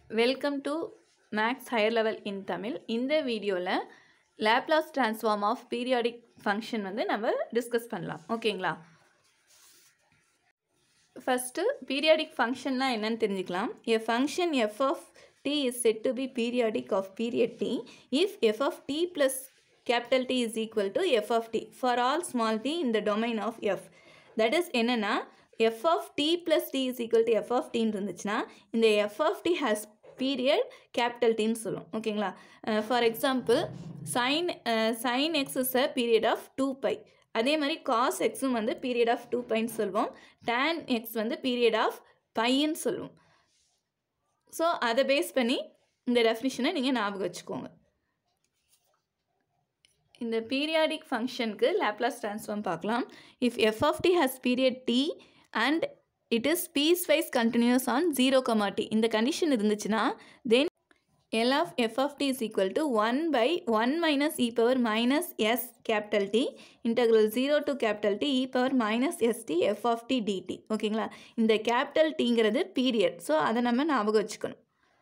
Welcome to maths higher level in Tamil இந்த வீடியோவில் Laplace transform of periodic function வந்து நம்ம டிஸ்கஸ் பண்ணலாம் ஓகேங்களா ஃபஸ்ட்டு பீரியாடிக் ஃபங்க்ஷன்னா என்னன்னு தெரிஞ்சுக்கலாம் a function f of t is said to be periodic of period t if f of t plus capital t is equal to f of t for all small t in the domain of f that is என்னென்னா f of t plus t is equal to f of டின்னு இருந்துச்சுன்னா இந்த f of t has period capital டின்னு சொல்லும் ஓகேங்களா for example sine sine x is a period of two pi அதே மாதிரி cos எக்ஸும் வந்து பீரியட் ஆஃப் டூ பைன்னு சொல்லுவோம் டேன் எக்ஸ் வந்து பீரியட் ஆஃப் பைன்னு சொல்லுவோம் ஸோ அதை பேஸ் பண்ணி இந்த டெஃபினிஷனை நீங்கள் ஞாபகம் வச்சுக்கோங்க இந்த பீரியாடிக் ஃபங்க்ஷனுக்கு லேப்லாஸ் ட்ரான்ஸ்ஃபார்ம் பார்க்கலாம் if f of t has period t and it is piecewise continuous on zero comma t இந்த கண்டிஷன் இருந்துச்சுன்னா then L of f of t is equal to one by one minus e power minus s capital t integral zero to capital t e power minus s t f of t d t ஓகேங்களா இந்த capital டிங்கிறது period so அதை நம்ம ஞாபகம் வச்சுக்கணும்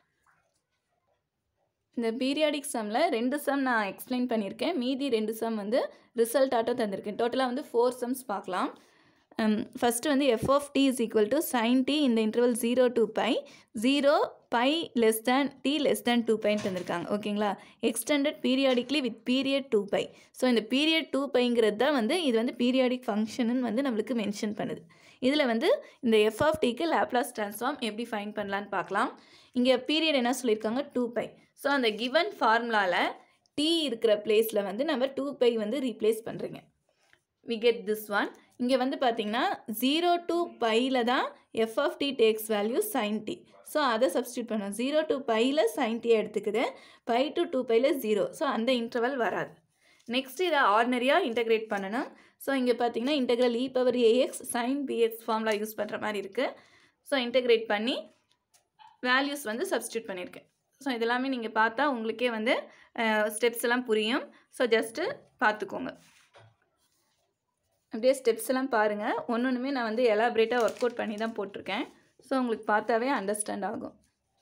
இந்த periodic சம்மில் ரெண்டு some நான் எக்ஸ்பிளைன் பண்ணியிருக்கேன் மீதி ரெண்டு சம் வந்து ரிசல்ட் ஆட்டம் தந்திருக்கேன் டோட்டலாக வந்து ஃபோர் சம்ஸ் பார்க்கலாம் ஃபஸ்ட்டு வந்து f of t is equal to sine t இந்த interval zero to pi zero pi less than t less than two பைன்னு தந்திருக்காங்க ஓகேங்களா extended periodically with period two pi so இந்த பீரியட் டூ பைங்கிறது தான் வந்து இது வந்து பீரியாடிக் ஃபங்க்ஷனுன்னு வந்து நம்மளுக்கு மென்ஷன் பண்ணுது இதில் வந்து இந்த எஃப் ஆஃப் டிக்கு லேப்லாஸ் ட்ரான்ஸ்ஃபார்ம் எப்படி ஃபைன் பண்ணலான்னு பார்க்கலாம் இங்கே பீரியட் என்ன சொல்லியிருக்காங்க டூ பை ஸோ அந்த கிவன் ஃபார்முலாவில் டி இருக்கிற பிளேஸில் வந்து நம்ம டூ பை வந்து ரீப்ளேஸ் பண்ணுறீங்க வி கெட் திஸ் ஒன் இங்கே வந்து பார்த்தீங்கன்னா ஜீரோ டு பையில் தான் f of t takes value sine t so அதை சப்ஸ்டியூட் பண்ணோம் ஜீரோ டு பையில் சைன் டி எடுத்துக்குது பை டு டூ பையில் ஜீரோ ஸோ அந்த இன்டர்வல் வராது நெக்ஸ்ட் இதை ஆர்டினரியாக இன்டகிரேட் பண்ணணும் ஸோ இங்கே பார்த்தீங்கன்னா integral e power ax sine bx formula use பண்ணுற மாதிரி இருக்குது ஸோ இன்டகிரேட் பண்ணி வேல்யூஸ் வந்து சப்ஸ்டியூட் பண்ணியிருக்கேன் ஸோ இதெல்லாமே நீங்கள் பார்த்தா உங்களுக்கே வந்து ஸ்டெப்ஸ் எல்லாம் புரியும் ஸோ ஜஸ்ட்டு பார்த்துக்கோங்க அப்படியே ஸ்டெப்ஸ் எல்லாம் பாருங்கள் ஒன்று ஒன்றுமே நான் வந்து எலாபரேட்டாக ஒர்க் அவுட் பண்ணி தான் போட்டிருக்கேன் ஸோ உங்களுக்கு பார்த்தாவே அண்டர்ஸ்டாண்ட் ஆகும்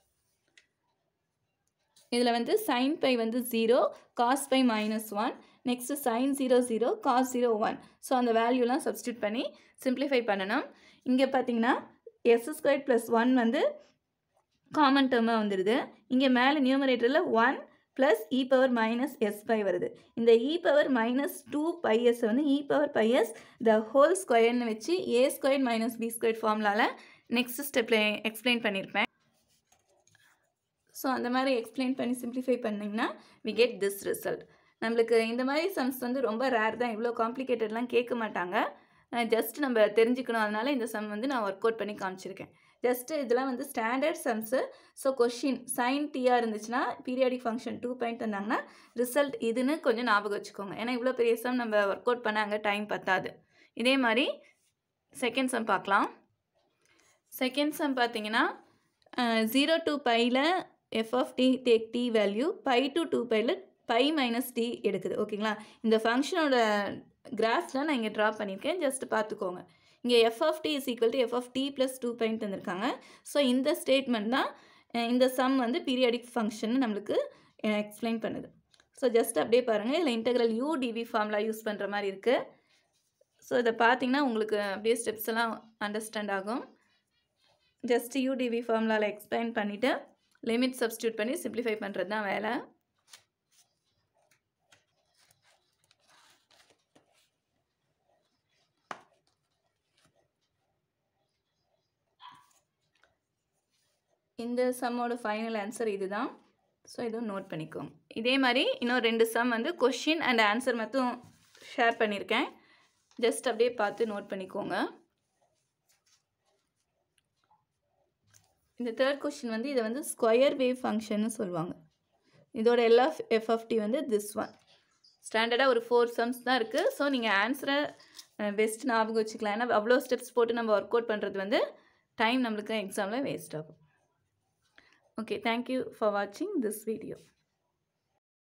இதில் வந்து சைன் பை வந்து zero cos pi minus one next sine zero zero cos zero one so அந்த வேல்யூலாம் சப்ஸ்டியூட் பண்ணி சிம்ப்ளிஃபை பண்ணணும் இங்கே பார்த்தீங்கன்னா எஸ் ஸ்கொயர் ப்ளஸ் ஒன் வந்து காமன் டேர்மாக வந்துடுது இங்கே மேலே நியூமரேட்டரில் one plus e power minus s pi வருது இந்த e power minus two pi s வந்து e power pi s the whole ஸ்கொயர்னு வச்சு a square minus b square ஃபார்ம்லால் நெக்ஸ்ட் ஸ்டெப்பில் எக்ஸ்பிளைன் பண்ணியிருப்பேன் ஸோ அந்த மாதிரி எக்ஸ்பிளைன் பண்ணி சிம்ப்ளிஃபை பண்ணிங்கன்னா வி கெட் திஸ் ரிசல்ட் நம்மளுக்கு இந்த மாதிரி சம்ஸ் வந்து ரொம்ப ரேர் தான் இவ்வளோ காம்ப்ளிகேட்டட்லாம் கேட்க மாட்டாங்க ஜஸ்ட் நம்ம தெரிஞ்சுக்கணும் அதனால இந்த சம் வந்து நான் ஒர்க் அவுட் பண்ணி காமிச்சிருக்கேன் ஜஸ்ட்டு இதெல்லாம் வந்து standard sums so question sine டியாக இருந்துச்சுன்னா பீரியாடிக் ஃபங்க்ஷன் டூ பாயிண்ட் தந்தாங்கன்னா ரிசல்ட் இதுன்னு கொஞ்சம் ஞாபகம் வச்சுக்கோங்க ஏன்னா இவ்வளோ பெரிய சம் நம்ம ஒர்க் அவுட் பண்ணாங்க டைம் பத்தாது இதே மாதிரி செகண்ட் சம் பார்க்கலாம் செகண்ட் சம் பார்த்தீங்கன்னா ஜீரோ டூ பையில் f of t take t value pi to two பையில் பை மைனஸ் டி எடுக்குது ஓகேங்களா இந்த ஃபங்க்ஷனோட கிராஃப்லாம் நான் இங்கே ட்ரா பண்ணியிருக்கேன் ஜஸ்ட் பார்த்துக்கோங்க இங்கே f of t is equal to f of t plus two point தந்திருக்காங்க ஸோ இந்த ஸ்டேட்மெண்ட் தான் இந்த சம் வந்து பீரியாடிக் ஃபங்க்ஷன் நம்மளுக்கு எக்ஸ்பிளைன் பண்ணுது ஸோ ஜஸ்ட் அப்படியே பாருங்கள் இதில் இன்டெக்ரல் யூ டிவி ஃபார்ம்லாம் யூஸ் பண்ணுற மாதிரி இருக்குது ஸோ இதை பார்த்தீங்கன்னா உங்களுக்கு அப்படியே ஸ்டெப்ஸ் எல்லாம் அண்டர்ஸ்டாண்ட் ஆகும் ஜஸ்ட் யூடிவி ஃபார்முலாவில் எக்ஸ்பிளைன் பண்ணிவிட்டு லிமிட் சப்ஸ்டியூட் பண்ணி சிம்ப்ளிஃபை பண்ணுறது தான் வேலை இந்த சம்மோட ஃபைனல் ஆன்சர் இதுதான் ஸோ இதுவும் நோட் பண்ணிக்கோங்க இதே மாதிரி இன்னும் ரெண்டு சம் வந்து கொஷின் அண்ட் ஆன்சர் மட்டும் ஷேர் பண்ணியிருக்கேன் ஜஸ்ட் அப்படியே பார்த்து நோட் பண்ணிக்கோங்க இந்த தேர்ட் கொஷின் வந்து இதை வந்து ஸ்கொயர் வேவ் ஃபங்க்ஷன்னு சொல்லுவாங்க இதோட எல்லா எஃப்எஃப்டி வந்து திஸ் ஒன் ஸ்டாண்டர்டாக ஒரு ஃபோர் சம்ஸ் தான் இருக்குது ஸோ நீங்கள் ஆன்சரை பெஸ்ட் ஞாபகம் வச்சுக்கலாம் ஏன்னா அவ்வளோ ஸ்டெப்ஸ் போட்டு நம்ம ஒர்க் அவுட் பண்ணுறது வந்து டைம் நம்மளுக்கு எக்ஸாமில் வேஸ்ட் ஆகும் Okay, thank you for watching this video.